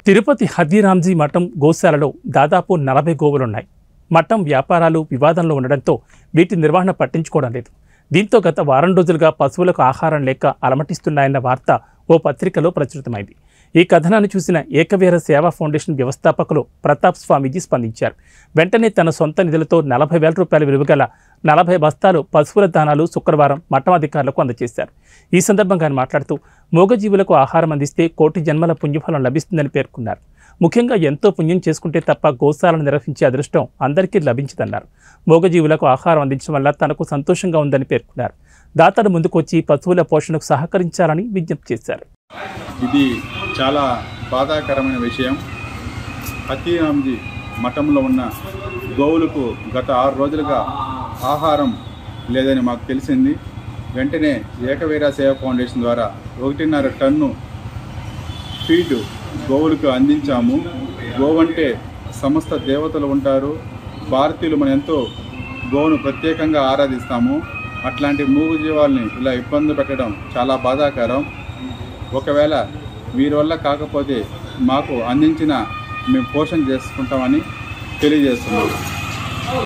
తిరుపతి హదీరాంజీ మఠం గోశాలలో దాదాపు నలభై గోవులున్నాయి మఠం వ్యాపారాలు వివాదంలో ఉండడంతో వీటి నిర్వహణ పట్టించుకోవడం లేదు దీంతో గత వారం రోజులుగా పశువులకు ఆహారం లేక అలమటిస్తున్నాయన్న వార్త ఓ పత్రికలో ప్రచురితమైంది ఈ కథనాన్ని చూసిన ఏకవీర సేవా ఫౌండేషన్ వ్యవస్థాపకులు ప్రతాప్ స్వామీజీ స్పందించారు వెంటనే తన సొంత నిధులతో నలభై వేల రూపాయల విలువగల నలభై బస్తాలు పశువుల దానాలు శుక్రవారం మఠం అధికారులకు అందజేశారు ఈ సందర్భంగా ఆయన మాట్లాడుతూ మూగజీవులకు ఆహారం అందిస్తే కోటి జన్మల పుణ్యఫలం లభిస్తుందని పేర్కొన్నారు ముఖ్యంగా ఎంతో పుణ్యం చేసుకుంటే తప్ప గోశాలను నిర్వహించే అదృష్టం అందరికీ లభించదన్నారు మూగజీవులకు ఆహారం అందించడం వల్ల తనకు సంతోషంగా ఉందని పేర్కొన్నారు దాతలు ముందుకొచ్చి పశువుల పోషణకు సహకరించాలని విజ్ఞప్తి చేశారు ఇది చాలా బాధాకరమైన విషయం హతీరాంజీ మఠంలో ఉన్న గోవులకు గత ఆరు రోజులుగా ఆహారం లేదని మాకు తెలిసింది వెంటనే ఏకవీర సేవ ఫౌండేషన్ ద్వారా ఒకటిన్నర టన్ను ఫీడ్ గోవులకు అందించాము గోవంటే సమస్త దేవతలు ఉంటారు భారతీయులు మనం ఎంతో గోవును ప్రత్యేకంగా ఆరాధిస్తాము అట్లాంటి మూగు జీవాల్ని ఇలా ఇబ్బంది పెట్టడం చాలా బాధాకరం ఒకవేళ వీరి వల్ల కాకపోతే మాకు అందించిన మేము పోషణ చేసుకుంటామని తెలియజేస్తున్నాం